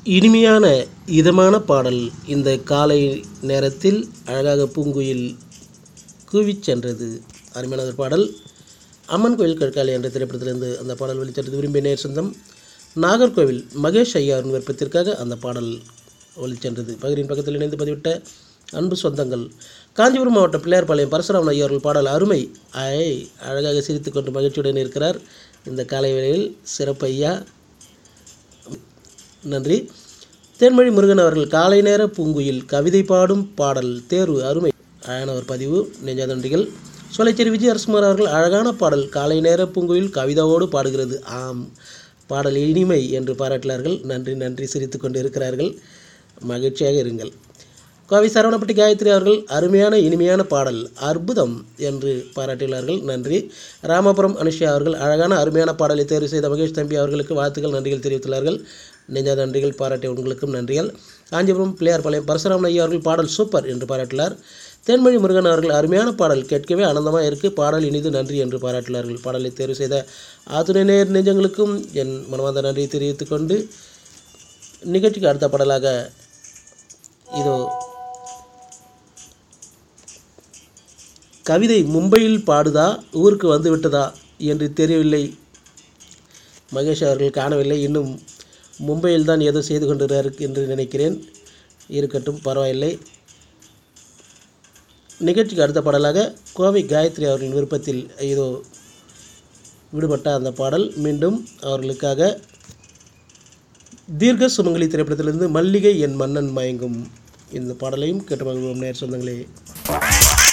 இனிமையான இதமான பாடல் இந்த காலை நேரத்தில் அழகாக பூங்குயில் கூவிச் சென்றது அருமையான ஒரு பாடல் அம்மன் கோயில் கற்காலை என்ற திரைப்படத்திலிருந்து அந்த பாடல் ஒளிச்சென்றது விரும்பிய நேர் சொந்தம் நாகர்கோவில் மகேஷ் ஐயாவின் விருப்பத்திற்காக அந்த பாடல் ஒளிச்சென்றது பகிரின் பக்கத்தில் இணைந்து பதிவிட்ட அன்பு சொந்தங்கள் காஞ்சிபுரம் மாவட்டம் பிள்ளையார்பாளையம் பரசுராமன் ஐயா அவர்கள் பாடல் அருமை ஐ அழகாக சிரித்துக்கொண்டு மகிழ்ச்சியுடன் இருக்கிறார் இந்த காலை வேளையில் சிறப்பு ஐயா நன்றி தேன்மொழி முருகன் அவர்கள் காலை நேர பூங்குயில் கவிதை பாடும் பாடல் தேர்வு அருமை அழகான ஒரு பதிவு நெஞ்ச நன்றிகள் சோலைச்சேரி விஜய் அரசுமார் அவர்கள் அழகான பாடல் காலை நேர பூங்குயில் கவிதாவோடு பாடுகிறது ஆம் பாடல் இனிமை என்று பாராட்டினார்கள் நன்றி நன்றி சிரித்து கொண்டு இருக்கிறார்கள் மகிழ்ச்சியாக இருங்கள் கோவை சரவணப்பட்டி காயத்ரி அவர்கள் அருமையான இனிமையான பாடல் அற்புதம் என்று பாராட்டியுள்ளார்கள் நன்றி ராமபுரம் அனுஷா அவர்கள் அழகான அருமையான பாடலை தேர்வு செய்த மகேஷ் தம்பி அவர்களுக்கு வாழ்த்துக்கள் நன்றிகள் தெரிவித்துள்ளார்கள் நெஞ்ச நன்றிகள் பாராட்டிய உங்களுக்கும் நன்றிகள் காஞ்சிபுரம் பிள்ளையார்பாளையம் பரசுராமன் ஐயா அவர்கள் பாடல் சூப்பர் என்று பாராட்டினார் தேன்மொழி முருகன் அவர்கள் அருமையான பாடல் கேட்கவே ஆனந்தமாக இருக்கு பாடல் இனிது நன்றி என்று பாராட்டினார்கள் பாடலை தேர்வு செய்த ஆத்துணை நேர் நெஞ்சங்களுக்கும் என் மனமார்ந்த நன்றியை தெரிவித்துக் கொண்டு நிகழ்ச்சிக்கு அடுத்த பாடலாக இதோ கவிதை மும்பையில் பாடுதா ஊருக்கு வந்து விட்டதா என்று தெரியவில்லை மகேஷ் அவர்கள் காணவில்லை இன்னும் மும்பையில் தான் ஏதோ செய்து கொண்டிருக்கிறார் என்று நினைக்கிறேன் இருக்கட்டும் பரவாயில்லை நிகழ்ச்சிக்கு அடுத்த பாடலாக கோவை காயத்ரி அவர்களின் விருப்பத்தில் இதோ விடுபட்ட அந்த பாடல் மீண்டும் அவர்களுக்காக தீர்க்க சுமங்கலி திரைப்படத்திலிருந்து மல்லிகை என் மன்னன் மயங்கும் இந்த பாடலையும் கேட்டு மகிழ்வோம் நேர் சொந்தங்களே